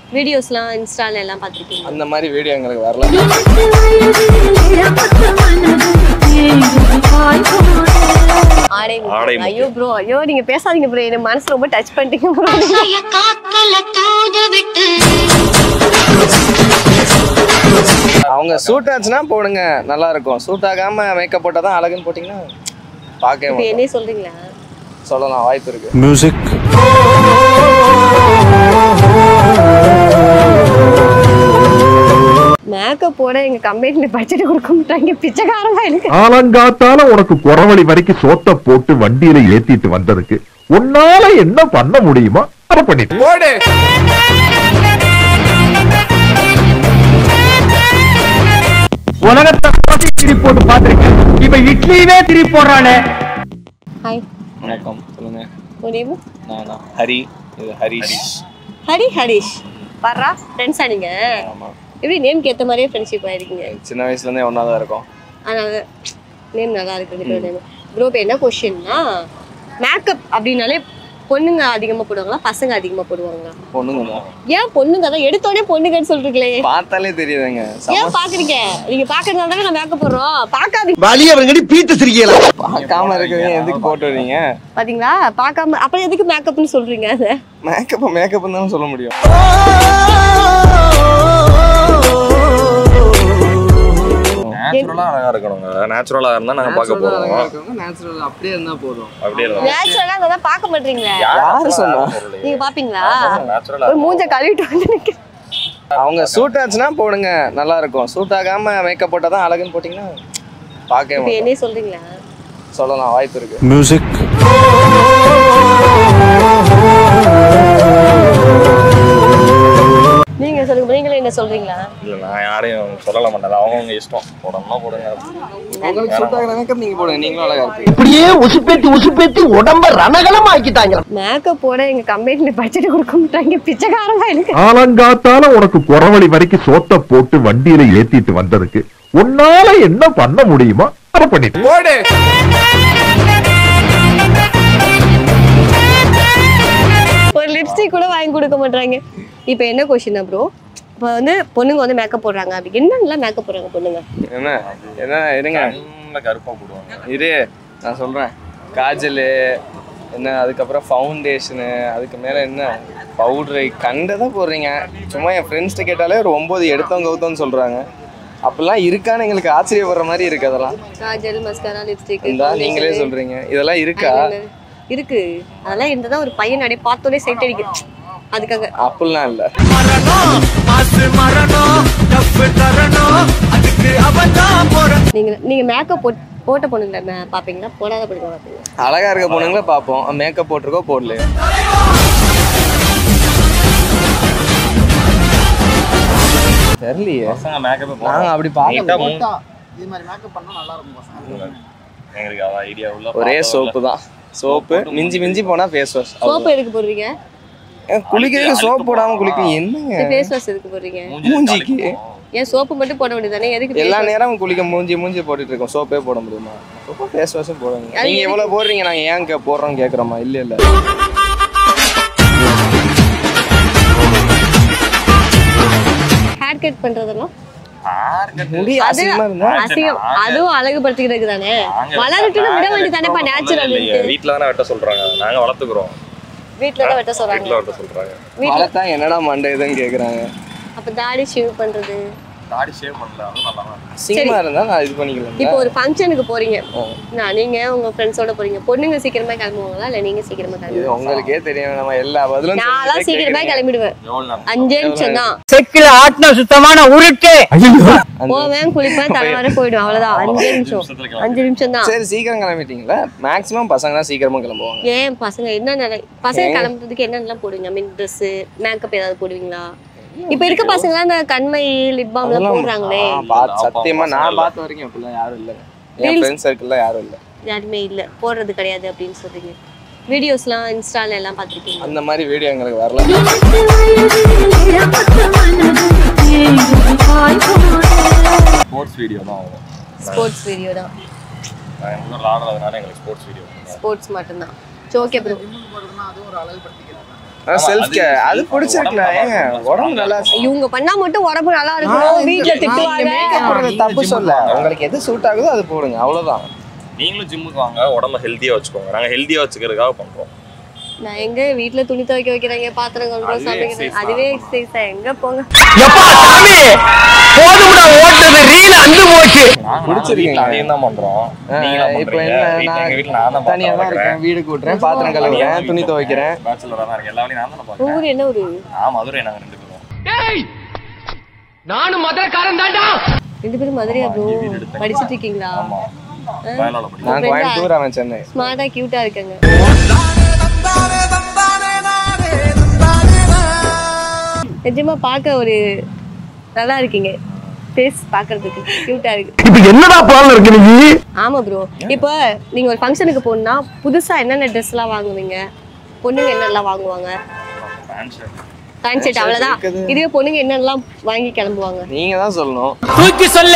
வீடியோஸ்லாம் இன்ஸ்டால எல்லாம் பார்த்துருக்கீங்க அந்த மாதிரி வீடியோ எங்களுக்கு வரல ஆடை ஆடை முக்கியம். ஐயோ ப்ரோ ஐயோ நீங்க பேசாதீங்க ப்ரோ என் மனசு ரொம்ப டச் பண்ணிட்டீங்க ப்ரோ அவங்க சூட் ஆச்சுன்னா போடுங்க நல்லா இருக்கும் சூட் ஆகாம மேக்கப் போட்டால் தான் அழகுன்னு போட்டிங்கன்னா பார்க்கவே இப்போ மாட்டோம். என்னையே சொல்றீங்களா சொல்லலாம் வாய்ப்பு இருக்கு மியூசிக் மேக்கப் போட எங்க கம்பெனில பட்ஜெட் கொடுக்க மாட்டாங்க பிச்சைக்காரங்க எனக்கு ஆலங்காத்தால உனக்கு குறவழி வரைக்கும் சோத்த போட்டு வண்டியில ஏத்திட்டு வந்ததுக்கு உன்னால என்ன பண்ண முடியுமோ அதை பண்ணிட்டு போடு உலகத்தை திருப்பி போட்டு பாத்திருக்கேன் இப்ப இட்லியவே திருப்பி போடுறானே ஹாய் வணக்கம் சொல்லுங்க உன் நேம் நானா ஹரி இது ஹரிஷ் ஹரி ஹரிஷ் வர்றா ஃப்ரெண்ட்ஸா நீங்க ஆமாம் எப்படி நேம்க்கு ஏத்த மாதிரியே ஃப்ரெண்ட்ஷிப் ஆயிருக்கீங்க சின்ன வயசுலேருந்தே ஒன்றா தான் இருக்கோம் அதனால நேம் நல்லா இருக்கு ரெண்டு நேம் ப்ரோ இப்போ என்ன கொஸ்டின்னா மேக்கப் அப்படின்னாலே பொண்ணுங்க அதிகமா போடுவாங்களா பசங்க அதிகமா போடுவாங்களா பொண்ணுங்க தான் ஏன் பொண்ணுங்க தான் எடுத்தோடனே பொண்ணுங்கன்னு சொல்றீங்களே பார்த்தாலே தெரியுதுங்க செம ஏன் பாக்குறீங்க நீங்க பாக்குறதுனால தானே நான் மேக்கப் போடுறோம் பாக்காதீங்க வலி அவங்கடி பீத்து சிரிக்கலாம் பார்க்காம இருக்கிறவங்க எதுக்கு போட்டு வரீங்க பாத்தீங்களா பார்க்காம அப்புறம் எதுக்கு மேக்கப்னு சொல்றீங்க அதை மேக்கப் மேக்கப் தான் சொல்ல முடியும் நேச்சுரலா அழகா இருக்கணுங்க நேச்சுரலா இருந்தா நாங்க பார்க்க போறோம் நேச்சுரல் அப்படியே இருந்தா போதும் அப்படியே நேச்சுரலா அதான் பார்க்க மாட்டீங்களா யாரு சொன்னா நீங்க பாப்பீங்களா நேச்சுரலா ஒரு மூஞ்ச கழுவிட்டு வந்து நிக்கிறேன். அவங்க சூட் ஆச்சுன்னா போடுங்க நல்லா இருக்கும் சூட் ஆகாம மேக்கப் போட்டால் தான் அழகுன்னு போட்டிங்கன்னா பார்க்கவே இப்போ மாட்டோம். என்னையே சொல்றீங்களா சொல்லலாம் வாய்ப்பு இருக்கு மியூசிக் நீங்க சொல்லுங்க நீங்களே என்ன சொல்றீங்களா இல்ல நான் யாரையும் சொல்லல மாட்டேன் அவங்கவுங்க இஷ்டம் போடணும்னா போடுங்க உங்களுக்கு சூட் ஆகிற மேக்கப் நீங்க போடுங்க நீங்களும் அழகா இருப்பீங்க இப்படியே உசுப்பேத்தி உசுப்பேத்தி உடம்ப ரணகலம் ஆக்கிட்டாங்க மேக்கப் போட எங்க கம்பெனில பட்ஜெட் கொடுக்க மாட்டாங்க பிச்சைக்காரங்க எனக்கு ஆலங்காத்தால உனக்கு குறவழி வரைக்கும் சோத்த போட்டு வண்டியில ஏத்திட்டு வந்ததுக்கு உன்னால என்ன பண்ண முடியுமோ அதை பண்ணிட்டு போடு ஒரு லிப்ஸ்டிக் கூட வாங்கி கொடுக்க மாட்டாங்க இப்போ என்ன கொஸ்டின் ப்ரோ இப்போ வந்து பொண்ணுங்க வந்து மேக்கப் போடுறாங்க அப்படி என்னென்னலாம் மேக்கப் போடுறாங்க பொண்ணுங்க என்ன என்ன இருங்க கண்ணுல கருப்பா போடுவாங்க இரு நான் சொல்றேன் காஜலு என்ன அதுக்கப்புறம் ஃபவுண்டேஷனு அதுக்கு மேலே என்ன பவுட்ரு கண்டதை போடுறீங்க சும்மா என் ஃப்ரெண்ட்ஸ்கிட்ட கேட்டாலே ஒரு ஒம்பது எடுத்தோம் கவுத்தோன்னு சொல்கிறாங்க அப்படிலாம் இருக்கான்னு எங்களுக்கு ஆச்சரியப்படுற மாதிரி இருக்கு அதெல்லாம் காஜல் மஸ்காரா லிப்ஸ்டிக் இந்தா நீங்களே சொல்றீங்க இதெல்லாம் இருக்கா இருக்கு அதெல்லாம் இருந்தால் ஒரு பையன் அப்படியே பார்த்தோன்னே சைட் அடிக்கும் அதுக்காக அப்படிலாம் இல்லை நீங்க நீங்க மேக்கப் போட் போட்ட பொண்ணுங்கள மே- பாப்பீங்களா போடாத பொண்ணுங்க பாப்பீங்களா அழகா இருக்க பொண்ணுங்கள பார்ப்போம் மேக்கப் போட்டிருக்கோ போடலையோ தெரியலையே பசங்க மேக்கப் நாங்க அப்படி பார்க்க எங்களுக்கு அவ ஐடியா உள்ள ஒரே பார்த்தா சோப்பு தான் சோப்பு மிஞ்சி மிஞ்சி போனா ஃபேஸ் வாஷ் சோப்பு எதுக்கு போடுறீங்க குளிக்கிறதுக்கு சோப் போடாம குளிக்க என்னங்க ஃபேஸ் வாஷ் எதுக்கு போடுறீங்க மூஞ்சில மூஞ்சிக்கு. ஏன் சோப்பு மட்டும் போட வேண்டியதானே எதுக்கு எல்லா face wash? நேரமும் குளிக்க மூஞ்சி மூஞ்சி போட்டுட்டு இருக்கோம் சோப்பே போட முடியுமா சோப்பா ஃபேஸ் வாஷும் போடுங்க அது நீங்க எவ்வளவு போடுறீங்க நாங்க ஏன் கே- போடுறோம் கேக்குறோமா இல்ல இல்ல ஹேர் கட் பண்றதெல்லாம் முடி அசிங்கமா இருந்தா அசிங்கம் அதுவும் அழகுபடுத்திக்கிறதுக்கு தானே நாங்க வளரட்டுன்னு விட நாங்க வேண்டியதானேப்பா வெட்டுறோம் நேச்சுரல் இல்லையே. வீட்ல தானே வெட்ட சொல்றாங்க நாங்க வளர்த்துக்கிறோம் வீட்ல தான் வெட்ட சொல்றாங்க வீட்ல வெட்ட சொல்றாங்க வீட்ல வளர்த்தா என்னடா மண்டை இதுன்னு கேக்குறாங்க அப்ப தாடி ஷேவ் பண்றது தாடி ஷேவ் பண்ணல அதுவும் நல்லா தான் அசிங்கமா இருந்தா நான் இது பண்ணிக்கலாம் இப்போ ஒரு ஃபங்க்ஷனுக்கு போறீங்க நான் நீங்க உங்க ஃப்ரெண்ட்ஸோட போறீங்க பொண்ணுங்க சீக்கிரமா கிளம்புவாங்களா இல்ல நீங்க சீக்கிரமா இது கிளம்புவீங்களா உங்களுக்கே தெரியும் நம்ம எல்லா பதிலும் நான்லாம் சொல்லிட்டே சீக்கிரமா கேக்குறீங்க. கிளம்பிடுவேன் எவ்வளவு நேரம் அஞ்சே நிமிஷம் தான் செக்கில ஆட்டின சுத்தமான உருட்டு போவேன் குளிப்பேன் தலை வர போயிடும் அவ்வளவுதான் அஞ்சே நிமிஷம் நிமிஷத்துல கிளம்பி அஞ்சு நிமிஷம் தான் சரி சீக்கிரம் கிளம்பிட்டீங்களா மேக்ஸிமம் பசங்க தான் சீக்கிரமா கிளம்புவாங்க ஏன் பசங்க என்ன பசங்க கிளம்புறதுக்கு என்னென்னலாம் போடுவீங்க மீன் ட்ரெஸ் மேக்கப் ஏதாவது போடுவீங்களா இப்ப இருக்க பசங்க இந்த கண்மை லிப் பாம் எல்லாம் போடுறாங்களே ஆ, பார்த்து சத்தியமா நான் பார்த்த வரைக்கும் அப்படிலாம் யாரும் இல்ல என் ஃப்ரெண்ட்ஸ் சர்க்கிள்ல யாரும் இல்ல யாருமே இல்ல போடுறது கிடையாது அப்படின்னு சொல்றீங்க வீடியோஸ்லாம் இன்ஸ்டால எல்லாம் பார்த்திருக்கீங்க அந்த மாதிரி வீடியோ எங்களுக்கு வரல ஸ்போர்ட்ஸ் வீடியோ தான் ஆகும் ஸ்போர்ட்ஸ் வீடியோ தான் நான் எங்க ஊர்ல ஆடுறதுனால எங்களுக்கு ஸ்போர்ட்ஸ் வீடியோ ஸ்போர்ட்ஸ் மட்டும்தான் சரி ஓகே ப்ரோ செல்ஃப் கேர் அது பிடிச்சிருக்கல ஏங்க உடம்பு நல்லா இவங்க பண்ணா மட்டும் உடம்பு நல்லா இருக்கணும் வீட்டுல திட்டுவாங்க போடுறது தப்பு சொல்ல உங்களுக்கு எது சூட் ஆகுதோ அது போடுங்க அவ்வளவுதான் நீங்களும் ஜிம்முக்கு வாங்க உடம்ப ஹெல்த்தியா வச்சுக்கோங்க நாங்க ஹெல்த்தியா வச்சுக்கிறதுக்காக பண்றோம் நான் எங்க வீட்டுல துணி துவைக்க வைக்கிறாங்க பாத்திரம் கழுவுறோம் அதுவே சமைக்கிறேன் exercise அதுவே எக்ஸசைஸ் எங்க போங்க எப்பா சாமி போதும்டா ஓட்டது ரீல் அந்து போச்சு நாங்க பிடிச்சிருக்கீங்க. வீட்ல அதையும் தான் பண்றோம் நீங்களா இப்போ பண்றீங்க என்ன வீட்ல எங்க வீட்ல நான் நான் தான் தனியா தான் இருக்கேன் வீடு கூட்டுறேன் பாத்திரம் கழுவுறேன் துணி துவைக்கிறேன் பேச்சுலரா தான் இருக்கேன் எல்லா வேலையும் நான் தான் பாக்குறேன் ஊர் என்ன ஒரு நான் மதுரை நாங்க ரெண்டு பேரும் நானும் மதுரக்காரன் தாண்டா ரெண்டு பேரும் மதுரையா ப்ரோ இங்க வீடு எடுத்தேன். படிச்சிட்டு இருக்கீங்களா ஆமா வயலால படிக்கிறேன் நான் கோயம்புத்தூர் அவன் சென்னை ஸ்மார்ட்டா கியூட்டா இருக்காங்க நிஜமா பார்க்க ஒரு நல்லா இருக்கீங்க ஃபேஸ் பார்க்கிறதுக்கு கியூட்டா இருக்கு இப்ப என்னடா பிளான்ல இருக்கு நீ ஆமா ப்ரோ இப்போ நீங்க ஒரு ஃபங்க்ஷனுக்கு போகணும்னா புதுசா என்னென்ன ட்ரெஸ்லாம் வாங்குவீங்க பொண்ணுங்க என்னெல்லாம் வாங்குவாங்க பேண்ட் ஷர்ட் பேண்ட் ஷர்ட் அவ்வளவுதான் இருக்குது. இதுவே பொண்ணுங்க என்னெல்லாம் வாங்கி கிளம்புவாங்க நீங்க தான் சொல்லணும் தூக்கி சொல்லு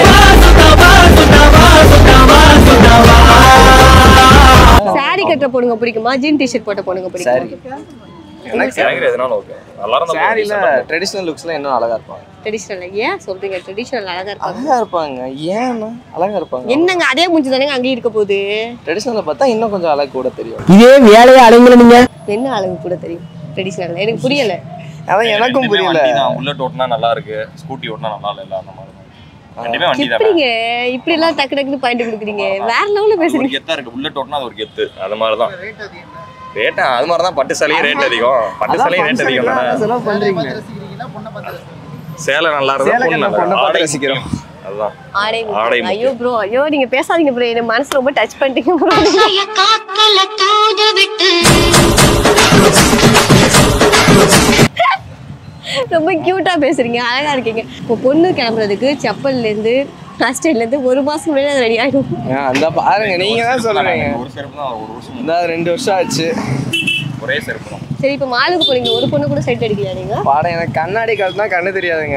சாரி கட்டுற பொண்ணுங்க பிடிக்குமா ஜீன் டிஷர்ட் போட்ட பொண்ணுங்க சாரி பிடிக்குமா எனக்கு எனக்கு எதுனாலும் ஓகே நல்லா இருந்தா சாரில ட்ரெடிஷ்னல் லுக்ஸ்ல இன்னும் அழகா இருப்பாங்க ட்ரெடிஷ்னல் ஏன் சொல்றீங்க ட்ரெடிஷ்னல் அழகா இருப்பாங்க அழகா இருப்பாங்க ஏன்னா அழகா இருப்பாங்க என்னங்க அதே மூஞ்சி தானே அங்கேயும் இருக்க போகுது ட்ரெடிஷ்னல்ல பார்த்தா இன்னும் கொஞ்சம் அழகு கூட தெரியும் இதே வேலையை அடங்கல நீங்க என்ன அழகு கூட தெரியும் ட்ரெடிஷ்னல் எனக்கு புரியல அதான் எனக்கும் புரியல புல்லட் ஓட்டினா நல்லா இருக்கு ஸ்கூட்டி ஓட்டினா நல்லா இல்ல அந்த மாதிரி தான் ரெண்டுமே வண்டி தானே எப்படிங்க இப்படி எல்லாம் டக்கு டக்குன்னு பாயிண்ட் கொடுக்குறீங்க வேற லெவல்ல ஒரு பேசுறீங்க கெத்தா இருக்கு புல்லட் ஓட்டினா அது ஒரு கெத்து அது மாதிரி தான் ரேட்டா அது மாதிரி தான் பட்டு சேலையும் ரேட் அதிகம் பட்டு சேலையும் ரேட் அதிகம் தானே செலவு பண்றீங்க சேலை நல்லா இருந்தா சேலை பொண்ணு கட்டின நல்லா பொண்ணை பார்த்து ஆடை ரசிக்கிறோம். முக்கியம். அதுதான் ஆடை ஆடை முக்கியம். ஐயோ ப்ரோ ஐயோ நீங்க பேசாதீங்க ப்ரோ என் மனசு ரொம்ப டச் பண்ணிட்டீங்க ப்ரோ ஆசைய காத்துல தூது விட்டு ரொம்ப கியூட்டா பேசுறீங்க அழகா இருக்கீங்க இப்போ பொண்ணு கிளம்புறதுக்கு செப்பல்ல இருந்து ஹேர்ஸ்டைல்ல இருந்து ஒரு மாசம் முன்னாடி அது ரெடி ஆயிடும் ஆ, அந்த பாருங்க நீங்க தான் சொல்றீங்க ஒரு செருப்பு தான் ஒரு வருஷம் இந்த ரெண்டு வருஷம் ஆச்சு ஒரே செருப்பு தான் சரி இப்போ மாலுக்கு போறீங்க ஒரு பொண்ணு கூட சைட் அடிக்கலையா நீங்க பாடம் எனக்கு கண்ணாடி கழுத்துனா கண்ணு தெரியாதுங்க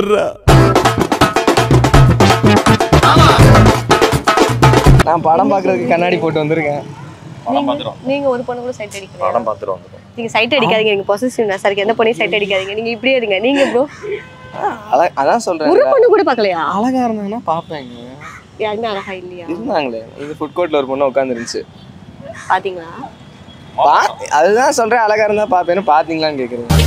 நான் படம் பார்க்கறதுக்கு கண்ணாடி போட்டு வந்திருக்கேன் படம் பார்த்துரும் நீங்க ஒரு பொண்ணு கூட சைட் அடிக்கலையா படம் பார்த்துட்டு வந்துடும் நீங்க சைட் அடிக்காதீங்க நீங்க பொசிஷன் சார் எந்த பொண்ணையும் சைட் அடிக்காதீங்க நீங்க இப்படியே இருங்க நீங்க ப்ரோ அதான் அதான் சொல்றேன் ஒரு பொண்ணு கூட பார்க்கலையா அழகா இருந்தாங்கன்னா பாப்பேங்க யாருமே அழகா இல்லையா இருந்தாங்களே இது ஃபுட் கோர்ட்ல ஒரு பொண்ணு உட்காந்துருந்துச்சு பாத்தீங்களா பா அதுதான் சொல்றேன் அழகா இருந்தா பாப்பேன்னு பாத்தீங்களான்னு கேக்குறேன்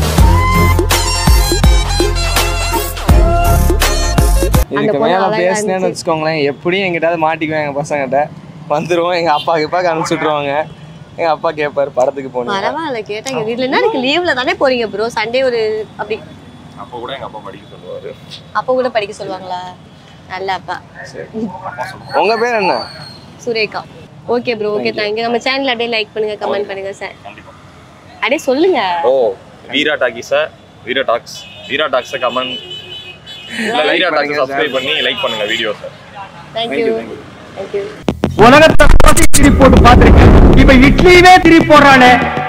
இதுக்கு பொண்ணு மேல அழகா பேசினேன்னு இருந்துச்சு. வச்சுக்கோங்களேன் எப்படியும் எங்கிட்டாவது மாட்டிக்குவேன் எங்க பசங்கிட்ட வந்துருவோம் எங்க அப்பா கிப்பாக்கு அனுப்பிச்சு விட்ருவாங்க எங்க அப்பா கேட்பாரு படத்துக்கு போகணும் பரவாயில்ல கேட்டாங்க வீட்ல என்ன இருக்கு லீவ்ல தானே போறீங்க ப்ரோ சண்டே ஒரு அப்படி அப்போ கூட எங்க அப்பா படிக்க சொல்லுவாரு அப்போ கூட படிக்க சொல்லுவாங்களா நல்ல அப்பா உங்க பேர் என்ன Sureka okay bro okay thank you நம்ம சேனல் அப்படியே லைக் பண்ணுங்க கமெண்ட் பண்ணுங்க சார் கண்டிப்பா அப்படியே சொல்லுங்க ஓ Veera talkies Veera talks Veera talks comment இல்ல வீரா டாக்ஸ் சப்ஸ்கிரைப் பண்ணி லைக் பண்ணுங்க வீடியோஸை தேங்க்யூ தேங்க்யூ உலகத்தை போட்டு திருப்பி போட்டு பாத்திருக்கேன் இப்ப இட்லியவே திருப்பி போடுறானே